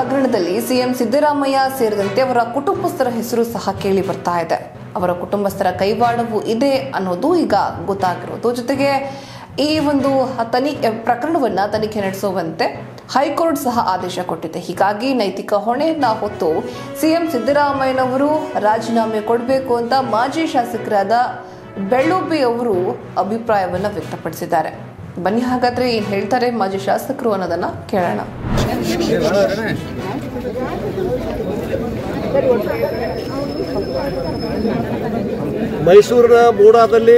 ಹಗರಣದಲ್ಲಿ ಸಿಎಂ ಸಿದ್ದರಾಮಯ್ಯ ಸೇರಿದಂತೆ ಅವರ ಕುಟುಂಬಸ್ಥರ ಹೆಸರು ಸಹ ಕೇಳಿ ಬರ್ತಾ ಇದೆ ಅವರ ಕುಟುಂಬಸ್ಥರ ಕೈವಾಡವೂ ಇದೆ ಅನ್ನೋದು ಈಗ ಗೊತ್ತಾಗಿರೋದು ಜೊತೆಗೆ ಈ ಒಂದು ತನಿ ಪ್ರಕರಣವನ್ನ ತನಿಖೆ ನಡೆಸುವಂತೆ ಹೈಕೋರ್ಟ್ ಸಹ ಆದೇಶ ಕೊಟ್ಟಿದೆ ಹೀಗಾಗಿ ನೈತಿಕ ಹೊಣೆಯನ್ನ ಹೊತ್ತು ಸಿಎಂ ಸಿದ್ದರಾಮಯ್ಯನವರು ರಾಜೀನಾಮೆ ಕೊಡಬೇಕು ಅಂತ ಮಾಜಿ ಶಾಸಕರಾದ ಬೆಳ್ಳುಬ್ಬಿ ಅವರು ಅಭಿಪ್ರಾಯವನ್ನ ವ್ಯಕ್ತಪಡಿಸಿದ್ದಾರೆ ಬನ್ನಿ ಹಾಗಾದ್ರೆ ಏನ್ ಹೇಳ್ತಾರೆ ಮಾಜಿ ಶಾಸಕರು ಅನ್ನೋದನ್ನ ಕೇಳೋಣ ಮೈಸೂರಿನ ಮೂಡಾದಲ್ಲಿ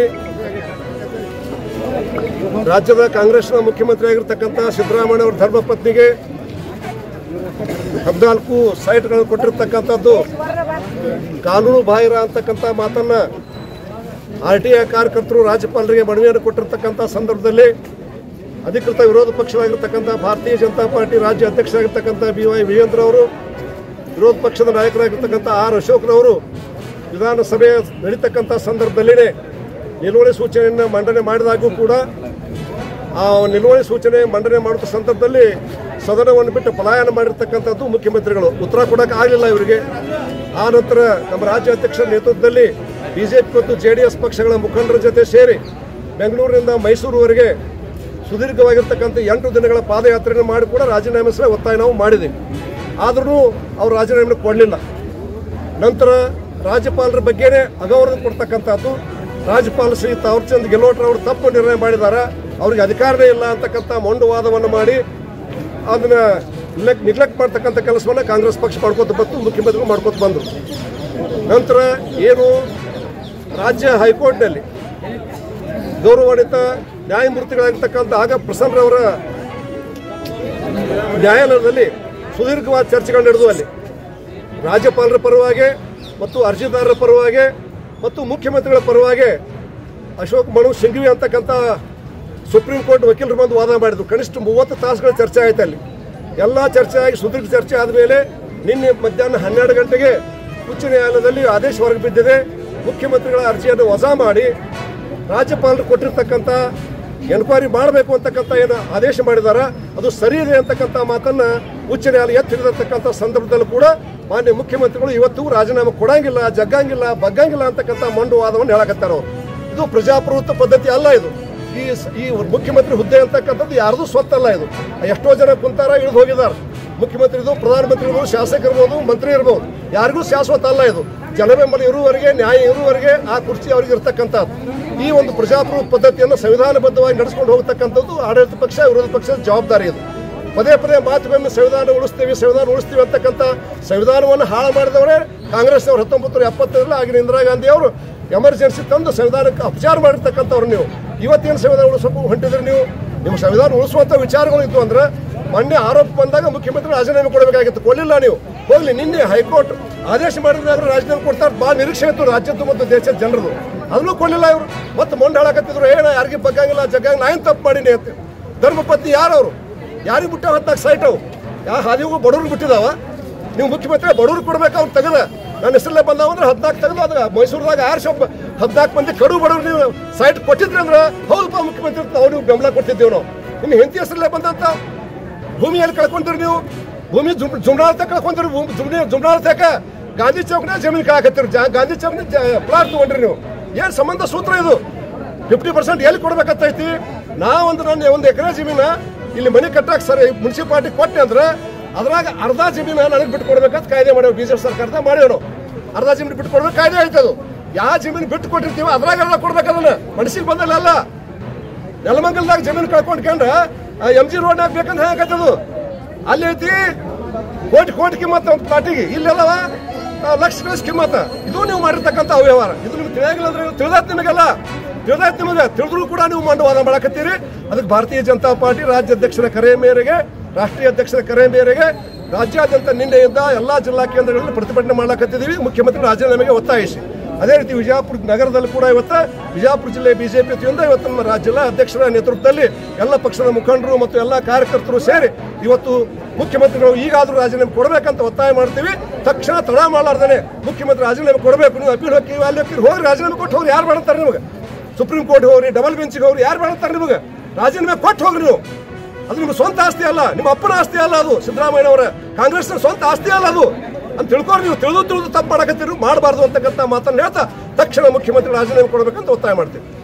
ರಾಜ್ಯದ ಕಾಂಗ್ರೆಸ್ನ ಮುಖ್ಯಮಂತ್ರಿ ಆಗಿರ್ತಕ್ಕಂಥ ಸಿದ್ದರಾಮಯ್ಯ ಅವರ ಧರ್ಮಪತ್ನಿಗೆ ಹದಿನಾಲ್ಕು ಸೈಟ್ಗಳನ್ನು ಕೊಟ್ಟಿರ್ತಕ್ಕಂಥದ್ದು ಕಾನೂನು ಬಾಹಿರ ಅಂತಕ್ಕಂಥ ಮಾತನ್ನ ಆರ್ ಟಿ ಐ ಕಾರ್ಯಕರ್ತರು ರಾಜ್ಯಪಾಲರಿಗೆ ಮನವಿಯನ್ನು ಕೊಟ್ಟಿರ್ತಕ್ಕಂಥ ಸಂದರ್ಭದಲ್ಲಿ ಅಧಿಕೃತ ವಿರೋಧ ಪಕ್ಷವಾಗಿರ್ತಕ್ಕಂಥ ಭಾರತೀಯ ಜನತಾ ಪಾರ್ಟಿ ರಾಜ್ಯ ಅಧ್ಯಕ್ಷರಾಗಿರ್ತಕ್ಕಂಥ ಬಿ ವೈ ವಿಜೇಂದ್ರ ಅವರು ವಿರೋಧ ಪಕ್ಷದ ನಾಯಕರಾಗಿರ್ತಕ್ಕಂಥ ಆರ್ ಅಶೋಕ್ರವರು ವಿಧಾನಸಭೆ ನಡೀತಕ್ಕಂಥ ಸಂದರ್ಭದಲ್ಲಿನೇ ನಿಲುವಳಿ ಸೂಚನೆಯನ್ನು ಮಂಡನೆ ಮಾಡಿದಾಗೂ ಕೂಡ ಆ ನಿಲುವಳಿ ಸೂಚನೆ ಮಂಡನೆ ಮಾಡುವ ಸಂದರ್ಭದಲ್ಲಿ ಸದನವನ್ನು ಬಿಟ್ಟು ಪಲಾಯನ ಮಾಡಿರ್ತಕ್ಕಂಥದ್ದು ಮುಖ್ಯಮಂತ್ರಿಗಳು ಉತ್ತರ ಕೊಡೋಕೆ ಆಗಲಿಲ್ಲ ಇವರಿಗೆ ಆ ನಂತರ ನಮ್ಮ ರಾಜ್ಯ ಅಧ್ಯಕ್ಷರ ನೇತೃತ್ವದಲ್ಲಿ ಬಿಜೆಪಿ ಮತ್ತು ಜೆ ಡಿ ಎಸ್ ಪಕ್ಷಗಳ ಮುಖಂಡರ ಜೊತೆ ಸೇರಿ ಬೆಂಗಳೂರಿನಿಂದ ಮೈಸೂರುವರೆಗೆ ಸುದೀರ್ಘವಾಗಿರ್ತಕ್ಕಂಥ ಎಂಟು ದಿನಗಳ ಪಾದಯಾತ್ರೆಯನ್ನು ಮಾಡಿ ಕೂಡ ರಾಜೀನಾಮೆ ಸಹ ಒತ್ತಾಯ ನಾವು ಮಾಡಿದ್ದೀವಿ ಆದ್ರೂ ಅವ್ರು ರಾಜೀನಾಮೆ ಕೊಡಲಿಲ್ಲ ನಂತರ ರಾಜ್ಯಪಾಲರ ಬಗ್ಗೆನೇ ಅಗೌರವ ಕೊಡ್ತಕ್ಕಂಥದ್ದು ರಾಜ್ಯಪಾಲ ಶ್ರೀ ತಾವರ್ಚಂದ್ ಗೆಲೋಟ್ರ ಅವರು ತಪ್ಪು ನಿರ್ಣಯ ಮಾಡಿದ್ದಾರೆ ಅವ್ರಿಗೆ ಅಧಿಕಾರನೇ ಇಲ್ಲ ಅಂತಕ್ಕಂಥ ಮೊಂಡು ವಾದವನ್ನು ಮಾಡಿ ಅದನ್ನ ನಿಗ್ಲೆಕ್ಟ್ ಮಾಡ್ತಕ್ಕಂಥ ಕೆಲಸವನ್ನು ಕಾಂಗ್ರೆಸ್ ಪಕ್ಷ ಮಾಡ್ಕೊತ ಬಂತು ಮುಖ್ಯಮಂತ್ರಿಗಳು ಮಾಡ್ಕೊತ ಬಂದರು ನಂತರ ಏನು ರಾಜ್ಯ ಹೈಕೋರ್ಟ್ನಲ್ಲಿ ಗೌರವಾನ್ವಿತ ನ್ಯಾಯಮೂರ್ತಿಗಳಾಗಿರ್ತಕ್ಕಂಥ ಆಗ ಪ್ರಸನ್ನರವರ ನ್ಯಾಯಾಲಯದಲ್ಲಿ ಸುದೀರ್ಘವಾದ ಚರ್ಚೆಗಳು ನಡೆದು ಅಲ್ಲಿ ರಾಜ್ಯಪಾಲರ ಪರವಾಗಿ ಮತ್ತು ಅರ್ಜಿದಾರರ ಪರವಾಗಿ ಮತ್ತು ಮುಖ್ಯಮಂತ್ರಿಗಳ ಪರವಾಗಿ ಅಶೋಕ್ ಮನು ಸಿಂಘವಿ ಅಂತಕ್ಕಂಥ ಸುಪ್ರೀಂ ಕೋರ್ಟ್ ವಕೀಲರು ಬಂದು ವಾದ ಮಾಡಿದ್ರು ಕನಿಷ್ಠ ಮೂವತ್ತು ತಾಸುಗಳ ಚರ್ಚೆ ಆಯ್ತು ಅಲ್ಲಿ ಎಲ್ಲ ಚರ್ಚೆ ಆಗಿ ಸುದೀರ್ಘ ಚರ್ಚೆ ಆದಮೇಲೆ ನಿನ್ನೆ ಮಧ್ಯಾಹ್ನ ಹನ್ನೆರಡು ಗಂಟೆಗೆ ಉಚ್ಚ ನ್ಯಾಯಾಲಯದಲ್ಲಿ ಆದೇಶ ಹೊರಗೆ ಬಿದ್ದಿದೆ ಮುಖ್ಯಮಂತ್ರಿಗಳ ಅರ್ಜಿಯನ್ನು ವಜಾ ಮಾಡಿ ರಾಜ್ಯಪಾಲರು ಕೊಟ್ಟಿರ್ತಕ್ಕಂಥ ಎನ್ಕ್ವೈರಿ ಮಾಡಬೇಕು ಅಂತಕ್ಕಂಥ ಏನು ಆದೇಶ ಮಾಡಿದಾರ ಅದು ಸರಿ ಇದೆ ಅಂತಕ್ಕಂಥ ಮಾತನ್ನ ಉಚ್ಚ ನ್ಯಾಯಾಲಯ ಎತ್ತಿ ಹಿಡಿದಿರ್ತಕ್ಕಂಥ ಸಂದರ್ಭದಲ್ಲೂ ಕೂಡ ಮಾನ್ಯ ಮುಖ್ಯಮಂತ್ರಿಗಳು ಇವತ್ತು ರಾಜೀನಾಮೆ ಕೊಡಂಗಿಲ್ಲ ಜಗ್ಗಂಗಿಲ್ಲ ಬಗ್ಗಂಗಿಲ್ಲ ಅಂತಕ್ಕಂಥ ಮಂಡು ವಾದವನ್ನು ಹೇಳಕತ್ತಾರ ಅವರು ಇದು ಪ್ರಜಾಪ್ರಭುತ್ವ ಪದ್ಧತಿ ಅಲ್ಲ ಇದು ಈ ಸ- ಈ ಮುಖ್ಯಮಂತ್ರಿ ಹುದ್ದೆ ಅಂತಕ್ಕಂಥದ್ದು ಯಾರ್ದು ಸ್ವತ್ತಲ್ಲ ಇದು ಎಷ್ಟೋ ಜನ ಕುಂತಾರ ಇಳಿದು ಹೋಗಿದ್ದಾರೆ ಮುಖ್ಯಮಂತ್ರಿ ಇದು ಪ್ರಧಾನಮಂತ್ರಿ ಇರ್ಬೋದು ಶಾಸಕ ಇರ್ಬೋದು ಮಂತ್ರಿ ಇರ್ಬೋದು ಯಾರಿಗೂ ಶಾಶ್ವತ ಅಲ್ಲ ಇದು ಜನಬೆಂಬಲ ಇರುವವರೆಗೆ ನ್ಯಾಯ ಇರುವವರೆಗೆ ಆ ಕುರ್ಚಿ ಅವರಿಗೆ ಇರ್ತಕ್ಕಂಥದ್ದು ಈ ಒಂದು ಪ್ರಜಾಪ್ರಭುತ್ವ ಪದ್ಧತಿಯನ್ನು ಸಂವಿಧಾನಬದ್ಧವಾಗಿ ನಡೆಸ್ಕೊಂಡು ಹೋಗ್ತಕ್ಕಂಥದ್ದು ಆಡಳಿತ ಪಕ್ಷ ವಿರೋಧ ಪಕ್ಷದ ಜವಾಬ್ದಾರಿ ಇದು ಪದೇ ಪದೇ ಮಾತುಗಳನ್ನು ಸಂವಿಧಾನ ಉಳಿಸ್ತೀವಿ ಸಂವಿಧಾನ ಉಳಿಸ್ತೀವಿ ಅಂತಕ್ಕಂಥ ಸಂವಿಧಾನವನ್ನು ಹಾಳು ಮಾಡಿದವರೇ ಕಾಂಗ್ರೆಸ್ನವರು ಹತ್ತೊಂಬತ್ತು ನೂರ ಎಪ್ಪತ್ತರಲ್ಲಿ ಆಗಿನ ಇಂದಿರಾ ಗಾಂಧಿ ಅವರು ಎಮರ್ಜೆನ್ಸಿ ತಂದು ಸಂವಿಧಾನಕ್ಕೆ ಅಪಚಾರ ಮಾಡಿರ್ತಕ್ಕಂಥವ್ರು ನೀವು ಇವತ್ತೇನು ಸಂವಿಧಾನ ಉಳಿಸೋಕೆ ಹೊಂಟಿದ್ರಿ ನೀವು ನಿಮ್ಮ ಸಂವಿಧಾನ ಉಳಿಸುವಂಥ ವಿಚಾರಗಳು ಇತ್ತು ಅಂದ್ರೆ ಮೊನ್ನೆ ಆರೋಪ ಬಂದಾಗ ಮುಖ್ಯಮಂತ್ರಿ ರಾಜೀನಾಮೆ ಕೊಡಬೇಕಾಗಿತ್ತು ಕೊಡಲಿಲ್ಲ ನೀವು ಹೋಗ್ಲಿ ನಿನ್ನೆ ಹೈಕೋರ್ಟ್ ಆದೇಶ ಮಾಡಿದ್ರೆ ರಾಜೀನಾಮೆ ಕೊಡ್ತಾರೆ ಭಾಳ ನಿರೀಕ್ಷೆ ಇತ್ತು ರಾಜ್ಯದ್ದು ಮತ್ತು ದೇಶದ ಜನರದು ಅದನ್ನು ಕೊಡಲಿಲ್ಲ ಇವರು ಮತ್ತೆ ಮೊಂಡ್ ಹೇಳಕತ್ತಿದ್ರು ಏನ ಯಾರಿಗೆ ಬಗ್ಗಂಗಿಲ್ಲ ಜಗ್ಗಂಗ ನಾ ಏನು ತಪ್ಪು ಮಾಡೀನಿ ಅಂತ ಧರ್ಮಪತ್ನಿ ಯಾರು ಅವರು ಯಾರಿಗೆ ಬಿಟ್ಟ ಹತ್ತಾಗ ಸೈಟ್ ಅವು ಯಾ ಹಾದಿಗೂ ಬಡವ್ರಿಗೆ ಬಿಟ್ಟಿದಾವ ನೀವು ಮುಖ್ಯಮಂತ್ರಿ ಬಡವ್ರಿಗೆ ಕೊಡ್ಬೇಕು ಅವ್ರು ತೆಗೆದ ನನ್ನ ಹೆಸರಲ್ಲೇ ಬಂದಾವ ಅಂದ್ರೆ ಹದಿನಾಲ್ಕು ತೆಗೆದು ಅದಾಗ ಮೈಸೂರದಾಗ ಆರು ಶಾಪ್ ಹದಿನಾಲ್ಕು ಮಂದಿ ಕಡು ಬಡವ್ರು ನೀವು ಸೈಟ್ ಕೊಟ್ಟಿದ್ರಿ ಅಂದ್ರೆ ಹೌದಪ್ಪ ಮುಖ್ಯಮಂತ್ರಿ ನಾವು ನೀವು ಬೆಂಬಲ ಕೊಟ್ಟಿದ್ದೇವೆ ನಾವು ಇನ್ನು ಹೆಂಡತಿ ಹೆಸರಲ್ಲೇ ಬಂದಂತ ಭೂಮಿಯಲ್ಲಿ ಕಳ್ಕೊಂತೀರಿ ನೀವು ಭೂಮಿ ಜುಮ್ ಜುಮ್ನಾಳತ ಕಳ್ಕೊಂತೀರಿ ಭೂಮಿ ಜುಮ್ನಿ ಜುಮ್ನಾಳತಕ ಗಾಂಧಿ ಚೌಕ್ನ ಜಮೀನು ಕಾಕತ್ತೀರಿ ಜಾ ಗಾಂಧಿ ಚೌಕ್ನ ಪ್ಲಾಟ್ ತಗೊಂಡ್ರಿ ನೀವು ಏನು ಸಂಬಂಧ ಸೂತ್ರ ಇದು ಫಿಫ್ಟಿ ಪರ್ಸೆಂಟ್ ಎಲ್ಲಿ ಕೊಡ್ಬೇಕಂತೈತಿ ನಾ ಒಂದು ನನ್ನ ಒಂದು ಎಕರೆ ಜಮೀನ ಇಲ್ಲಿ ಮನೆ ಕಟ್ಟಕ್ಕೆ ಸರ್ ಮುನ್ಸಿಪಾಲಿಟಿ ಕೊಟ್ಟೆ ಅಂದ್ರೆ ಅದ್ರಾಗ ಅರ್ಧ ಜಮೀನ ನನಗೆ ಬಿಟ್ಟು ಕೊಡ್ಬೇಕಂತ ಕಾಯ್ದೆ ಮಾಡ್ಯಾವ ಬಿಜೆಪಿ ಸರ್ಕಾರದ ಮಾಡ್ಯಾವ ನಾವು ಅರ್ಧ ಜಮೀನು ಬಿಟ್ಟು ಕೊಡ್ಬೇಕು ಕಾಯ್ದೆ ಆಯ್ತದು ಯಾವ ಜಮೀನು ಬಿಟ್ಟು ಕೊಟ್ಟಿರ್ತೀವಿ ಅದ್ರಾಗ ಎಲ್ಲ ಕೊಡ್ಬೇಕು ಅದನ್ನ ಮನಸ್ಸಿಗೆ ಬಂದಲ್ಲ ಅಲ್ಲ ನೆಲಮಂಗಲ್ದಾಗ ಜಮೀನು ಕಳ್ಕೊಂಡ್ಕೊಂಡ್ರ ಎಂ ಜಿ ರೋಡ್ನಾಗ ಬೇಕಂತ ಹೇಗತ್ತದು ಅಲ್ಲಿ ಐತಿ ಕೋಟಿ ಕೋಟಿ ಕಿಮ್ಮತ್ತ ಒಂದು ಪ್ಲಾಟಿಗೆ ಇಲ್ಲೆಲ್ಲವ ಆ, ಲಕ್ಷ ಲಕ್ಷ ಕಿಮ್ಮತ್ತ ಇದು ನೀವು ಮಾಡಿರ್ತಕ್ಕಂಥ ಅವ್ಯವಹಾರ ಇದು ನಿಮ್ಗೆ ತಿಳಿಯಾಗಿಲ್ಲ ಅಂದ್ರೆ ತಿಳಿದಾತ್ ನಿಮಗೆಲ್ಲ ತಿಳಿದಾತ್ ನಿಮಗೆ ತಿಳಿದ್ರು ಕೂಡ ನೀವು ಮಂಡವಾದ ಮಾಡಕತ್ತೀರಿ ಅದಕ್ಕೆ ಭಾರತೀಯ ಜನತಾ ಪಾರ್ಟಿ ರಾಜ್ಯಾಧ್ಯಕ್ಷರ ಕರೆ ಮೇರೆಗೆ ರಾಷ್ಟ್ರೀಯ ಅಧ್ಯಕ್ಷರ ಕರೆ ಮೇರೆಗೆ ರಾಜ್ಯಾದ್ಯಂತ ನಿನ್ನೆಯಿಂದ ಎಲ್ಲಾ ಜಿಲ್ಲಾ ಕೇಂದ್ರಗಳಲ್ಲಿ ಪ್ರತಿಭಟನೆ ಮಾಡಕತ್ತಿದ್ದೀವಿ ಮುಖ್ಯಮಂತ್ರಿ ರಾಜೀನಾಮೆಗೆ ಒತ್ತಾಯಿಸಿ ಅದೇ ರೀತಿ ವಿಜಯಪುರ ನಗರದಲ್ಲಿ ಕೂಡ ಇವತ್ತು ವಿಜಯಪುರ ಜಿಲ್ಲೆ ಬಿಜೆಪಿ ವತಿಯಿಂದ ಇವತ್ತು ನಮ್ಮ ರಾಜ್ಯ ಜಿಲ್ಲಾ ಅಧ್ಯಕ್ಷರ ನೇತೃತ್ವದಲ್ಲಿ ಎಲ್ಲ ಪಕ್ಷದ ಮುಖಂಡರು ಮತ್ತು ಎಲ್ಲ ಕಾರ್ಯಕರ್ತರು ಸೇರಿ ಇವತ್ತು ಮುಖ್ಯಮಂತ್ರಿಗಳು ಈಗಾದರೂ ರಾಜೀನಾಮೆ ಕೊಡಬೇಕಂತ ಒತ್ತಾಯ ಮಾಡ್ತೀವಿ ತಕ್ಷಣ ತಡ ಮಾಡಲಾರ್ದೇನೆ ಮುಖ್ಯಮಂತ್ರಿ ರಾಜೀನಾಮೆ ಕೊಡಬೇಕು ನೀವು ಅಪೀಲ್ ಹೋಗಿ ಅಲ್ಲಿ ಹೋಗಿ ಹೋಗಿ ರಾಜೀನಾಮೆ ಕೊಟ್ಟು ಹೋಗಿ ಯಾರು ಮಾಡ್ತಾರೆ ನಿಮಗೆ ಸುಪ್ರೀಂ ಕೋರ್ಟ್ ಹೋಗ್ರಿ ಡಬಲ್ ಬೆಂಚಿಗೆ ಹೋಗ್ರಿ ಯಾರು ಮಾಡ್ತಾರೆ ನಿಮಗೆ ರಾಜೀನಾಮೆ ಕೊಟ್ಟು ಹೋಗ್ರಿ ನೀವು ಅದು ನಿಮ್ಮ ಸ್ವಂತ ಆಸ್ತಿ ಅಲ್ಲ ನಿಮ್ಮ ಅಪ್ಪನ ಆಸ್ತಿ ಅಲ್ಲ ಅದು ಸಿದ್ದರಾಮಯ್ಯನವರ ಕಾಂಗ್ರೆಸ್ನ ಸ್ವಂತ ಆಸ್ತಿ ಅಲ್ಲ ಅದು ಅಂತ ತಿಳ್ಕೊಂಡು ನೀವು ತಿಳಿದು ತಿಳಿದು ತಪ್ಪು ಮಾಡಕತ್ತೀರಿ ಮಾಡಬಾರ್ದು ಅಂತಕ್ಕಂಥ ಮಾತನ್ನು ಹೇಳ್ತಾ ತಕ್ಷಣ ಮುಖ್ಯಮಂತ್ರಿ ರಾಜೀನಾಮೆ ಕೊಡಬೇಕಂತ ಒತ್ತಾಯ ಮಾಡ್ತೀವಿ